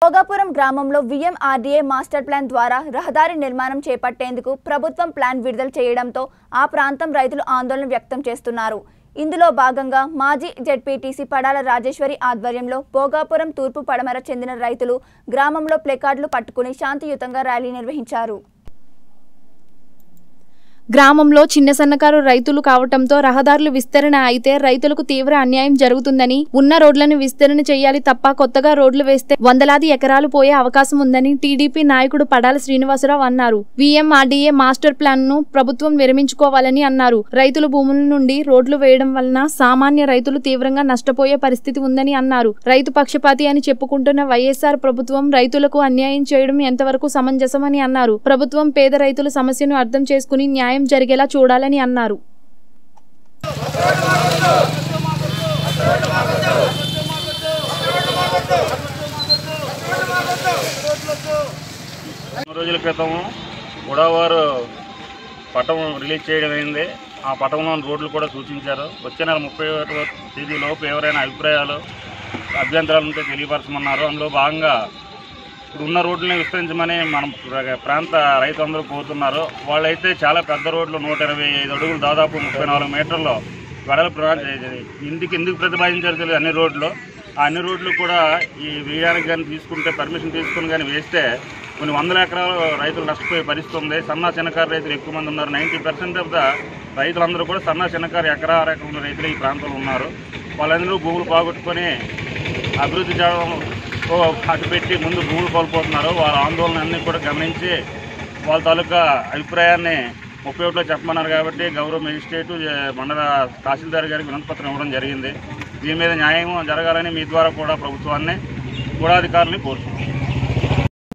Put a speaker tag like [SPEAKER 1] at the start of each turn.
[SPEAKER 1] భోగాపురం గ్రామంలో VMRDA master plan ద్వారా రహదారి నిర్మాణం చేపట్టేందుకు ప్రభుత్వం ప్లాన్ విడుదల చేయడంతో ఆ ప్రాంతం రైతులు ఆందోళన వ్యక్తం చేస్తున్నారు ఇందులో భాగంగా మాజీ జెడ్పీటీసీ పడాల రాజేశ్వరి ఆధ్వర్యంలో భోగాపురం తూర్పు పడమర చెందిన రైతులు గ్రామంలో ప్లెకార్డులు పట్టుకుని శాంతియుతంగా ర్యాలీ నిర్వహించారు
[SPEAKER 2] గ్రామంలో చిన్న సన్నకారు రైతులు కావటంతో రహదారులు విస్తరణ అయితే రైతులకు తీవ్ర అన్యాయం జరుగుతుందని ఉన్న రోడ్లను విస్తరణ చేయాలి తప్ప కొత్తగా రోడ్లు వేస్తే వందలాది ఎకరాలు పోయే అవకాశం ఉందని టీడీపీ నాయకుడు పడాల శ్రీనివాసరావు అన్నారు విఎంఆర్డీఏ మాస్టర్ ప్లాన్ ను ప్రభుత్వం విరమించుకోవాలని అన్నారు రైతుల భూముల నుండి రోడ్లు వేయడం వలన సామాన్య రైతులు తీవ్రంగా నష్టపోయే పరిస్థితి ఉందని అన్నారు రైతు పక్షపాతి అని చెప్పుకుంటున్న వైఎస్ఆర్ ప్రభుత్వం రైతులకు అన్యాయం చేయడం ఎంతవరకు సమంజసమని అన్నారు ప్రభుత్వం పేద రైతుల సమస్యను అర్థం చేసుకుని న్యాయం జరిగేలా చూడాలని అన్నారు
[SPEAKER 3] రెండు రోజుల క్రితం గొడవారు పటం రిలీజ్ చేయడం అయింది ఆ పటంలో రోడ్లు కూడా సూచించారు వచ్చే నెల ముప్పై ఒకటో తేదీ లోపు ఎవరైనా అభిప్రాయాలు అభ్యంతరాలు ఉంటే తెలియపరచమన్నారు అందులో భాగంగా ఇప్పుడు ఉన్న రోడ్లని విస్తరించమని మనం ప్ర- ప్రాంత రైతులందరూ కోరుతున్నారు వాళ్ళైతే చాలా పెద్ద రోడ్లు నూట ఇరవై ఐదు అడుగులు దాదాపు ముప్పై నాలుగు మీటర్లు వెడల్పు రా- ఇంటికి ఎందుకు ప్రతిపాదించారు తెలియదు అన్ని రోడ్లు ఆ అన్ని రోడ్లు కూడా ఈ వేయడానికి కానీ తీసుకుంటే పర్మిషన్ తీసుకుని కానీ వేస్తే కొన్ని వందల ఎకరాలు రైతులు నష్టపోయే పరిస్థితి ఉంది సన్న చిన్నకారు రైతులు ఎక్కువ మంది ఉన్నారు నైంటీ పర్సెంట్ ఆఫ్ ద రైతులందరూ కూడా సన్న చిన్నకారు ఎకరా రకం రైతులు ఈ ప్రాంతంలో ఉన్నారు వాళ్ళందరూ భూములు పోగొట్టుకొని అభివృద్ధి చేయడం ఓ అటు పెట్టి ముందు భూములు కోల్పోతున్నారు వాళ్ళ ఆందోళన అన్ని కూడా గమనించి వాళ్ళ తాలూకా అభిప్రాయాన్ని ముప్పై ఒకటిలో చెప్పమన్నారు కాబట్టి గౌరవ మెజిస్ట్రేటు ఏ, మండల తహసీల్దార్ గారికి వినతిపత్రం ఇవ్వడం జరిగింది దీని మీద న్యాయం జరగాలని మీ ద్వారా కూడా ప్రభుత్వాన్ని కూడా అధికారులని కోరుతున్నాం